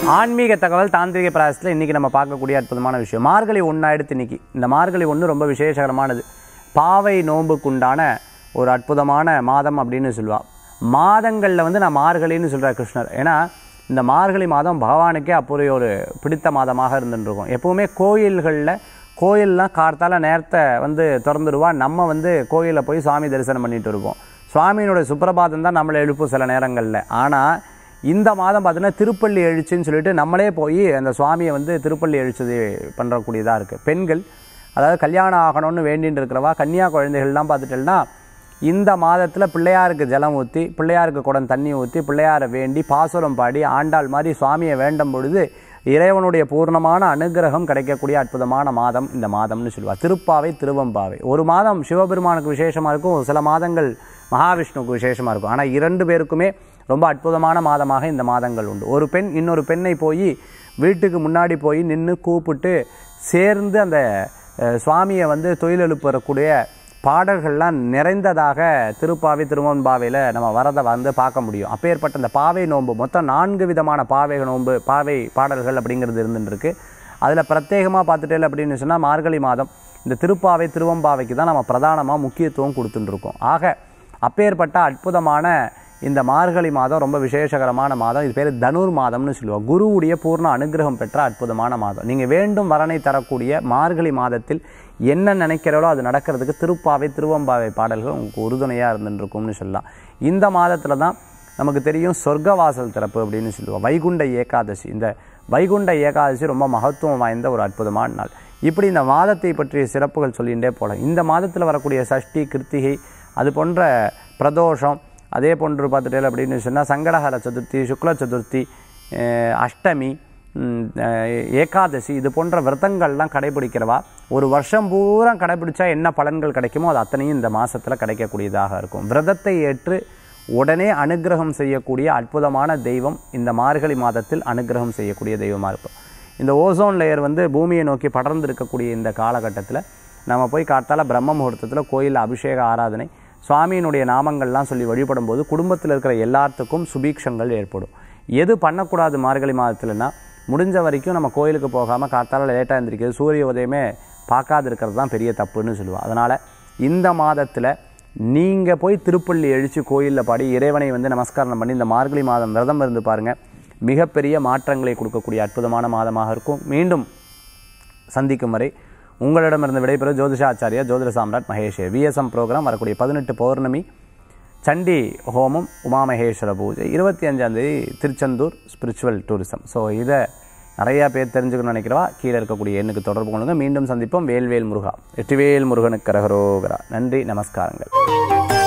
ஆன்மீக தகவல் தாந்திரிக பிராயசத்தில் இன்றைக்கி நம்ம பார்க்கக்கூடிய அற்புதமான விஷயம் மார்கழி ஒன்றாயிடுத்து இன்னைக்கு இந்த மார்கழி ஒன்று ரொம்ப விசேஷகரமானது பாவை நோன்புக்குண்டான ஒரு அற்புதமான மாதம் அப்படின்னு சொல்லுவாள் மாதங்களில் வந்து நான் மார்கழின்னு சொல்கிறார் கிருஷ்ணர் ஏன்னா இந்த மார்கழி மாதம் பகவானுக்கே அப்படி ஒரு பிடித்த மாதமாக இருந்துருக்கும் எப்போவுமே கோயில்களில் கோயிலெலாம் கார்த்தால நேரத்தை வந்து திறந்துடுவா நம்ம வந்து கோயிலில் போய் சுவாமி தரிசனம் பண்ணிட்டு இருப்போம் சுவாமியினுடைய சுப்பிரபாதம் தான் நம்மளை எழுப்பும் சில நேரங்களில் ஆனால் இந்த மாதம் பார்த்தீங்கன்னா திருப்பள்ளி எழுச்சின்னு சொல்லிட்டு நம்மளே போய் அந்த சுவாமியை வந்து திருப்பள்ளி எழுச்சி பண்ணுறக்கூடியதாக இருக்குது பெண்கள் அதாவது கல்யாணம் ஆகணும்னு வேண்டின்னு இருக்கிறவா கன்னியா குழந்தைகள்லாம் பார்த்துட்டேன்னா இந்த மாதத்தில் பிள்ளையாருக்கு ஜலம் ஊற்றி பிள்ளையாருக்கு குடம் தண்ணி ஊற்றி பிள்ளையாரை வேண்டி பாசுரம் பாடி ஆண்டாள் மாதிரி சுவாமியை வேண்டும் பொழுது இறைவனுடைய பூர்ணமான அனுகிரகம் கிடைக்கக்கூடிய அற்புதமான மாதம் இந்த மாதம்னு சொல்லுவாள் திருப்பாவை திருவம்பாவை ஒரு மாதம் சிவபெருமானுக்கு விசேஷமாக இருக்கும் சில மாதங்கள் மகாவிஷ்ணுவுக்கு விசேஷமாக இருக்கும் ஆனால் இரண்டு பேருக்குமே ரொம்ப அற்புதமான மாதமாக இந்த மாதங்கள் உண்டு ஒரு பெண் இன்னொரு பெண்ணை போய் வீட்டுக்கு முன்னாடி போய் நின்று கூப்பிட்டு சேர்ந்து அந்த அஹ், சுவாமியை வந்து தொழில் எழுப்பக்கூடிய பாடல்கள்லாம் நிறைந்ததாக திருப்பாவை திருவன்பாவையில் நம்ம வரதை வந்து பார்க்க முடியும் அப்பேற்பட்ட இந்த பாவை நோன்பு மொத்தம் நான்கு விதமான பாவை நோன்பு பாவை பாடல்கள் அப்படிங்கிறது இருந்துட்டு இருக்கு அதில் பிரத்யேகமாக பார்த்துட்டே அப்படின்னு சொன்னால் மார்கழி மாதம் இந்த திருப்பாவை திருவம்பாவைக்கு தான் நம்ம பிரதானமாக முக்கியத்துவம் கொடுத்துட்டு இருக்கோம் ஆக அப்பேற்பட்ட அற்புதமான இந்த மார்கழி மாதம் ரொம்ப விசேஷகரமான மாதம் இது பேர் தனுர் மாதம்னு சொல்லுவோம் குருவுடைய பூர்ண அனுகிரகம் பெற்ற அற்புதமான மாதம் நீங்கள் வேண்டும் வரனை தரக்கூடிய மார்கழி மாதத்தில் என்ன நினைக்கிறீங்களோ அது நடக்கிறதுக்கு திருப்பாவை திருவம்பாவை பாடல்கள் உங்களுக்கு உறுதுணையாக இருந்துருக்கும்னு சொல்லலாம் இந்த மாதத்தில் தான் நமக்கு தெரியும் சொர்க்கவாசல் திறப்பு அப்படின்னு சொல்லுவோம் வைகுண்ட ஏகாதசி இந்த வைகுண்ட ஏகாதசி ரொம்ப மகத்துவம் வாய்ந்த ஒரு அற்புதமான நாள் இப்படி இந்த மாதத்தை பற்றிய சிறப்புகள் சொல்லிகிட்டே போகலாம் இந்த மாதத்தில் வரக்கூடிய சஷ்டி கிருத்திகை அது போன்ற பிரதோஷம் அதே போன்று பார்த்துட்டே அப்படின்னு சொன்னால் சங்கடஹர சதுர்த்தி சுக்ல சதுர்த்தி அஹ் அஷ்டமி ம், அஹ் ஏகாதசி இது போன்ற விரதங்கள்லாம் கடைபிடிக்கிறவா ஒரு வருஷம் பூரா கடைபிடிச்சா என்ன பலன்கள் கிடைக்குமோ அது அத்தனையும் இந்த மாதத்தில் கிடைக்கக்கூடியதாக இருக்கும் விரதத்தை ஏற்று உடனே அனுக்கிரகம் செய்யக்கூடிய அற்புதமான தெய்வம் இந்த மார்கழி மாதத்தில் அனுக்கிரகம் செய்யக்கூடிய தெய்வமாக இருக்கும் இந்த ஓசோன் லேயர் வந்து பூமியை நோக்கி படர்ந்து இருக்கக்கூடிய இந்த காலகட்டத்தில் நம்ம போய் காத்தால பிரம்ம முகூர்த்தத்தில் கோயிலில் அபிஷேக ஆராதனை சுவாமியினுடைய நாமங்கள்லாம் சொல்லி வழிபடும் போது குடும்பத்தில் இருக்கிற எல்லாத்துக்கும் சுபீக்ஷங்கள் ஏற்படும் எது பண்ணக்கூடாது மார்கழி மாதத்துலனா முடிஞ்ச வரைக்கும் நம்ம கோயிலுக்கு போகாமல் காத்தால லேட்டாக எழுந்திரிக்கிறது சூரிய உதயமே பார்க்காது இருக்கிறது தான் பெரிய தப்புன்னு சொல்லுவாள் அதனால் இந்த மாதத்தில் நீங்கள் போய் திருப்பள்ளி எழுச்சி கோயிலில் பாடி இறைவனை வந்து நமஸ்காரம் பண்ணி இந்த மார்கழி மாதம் விரதம் இருந்து பாருங்கள் மிகப்பெரிய மாற்றங்களை கொடுக்கக்கூடிய அற்புதமான மாதமாக இருக்கும் மீண்டும் சந்திக்கும் வரை உங்களிடமிருந்து விடைபெறும் ஜோதிஷாச்சாரியா ஜோதிட சாம்ராட் மகேஷ் விஎஸ்எம் ப்ரோக்ராம் வரக்கூடிய பதினெட்டு பௌர்ணமி சண்டி ஹோமம் உமாமகேஸ்வர பூஜை இருபத்தி அஞ்சாந்தேதி திருச்செந்தூர் ஸ்பிரிச்சுவல் டூரிசம் ஸோ இதை நிறையா பேர் தெரிஞ்சுக்கணும்னு நினைக்கிறவா கீழே இருக்கக்கூடிய எண்ணுக்கு தொடர்பு கொள்ளுங்க மீண்டும் சந்திப்போம் வேல்வேல் முருகா வெற்றிவேல் முருகனுக்கு கரகரோகரா நன்றி நமஸ்காரங்கள்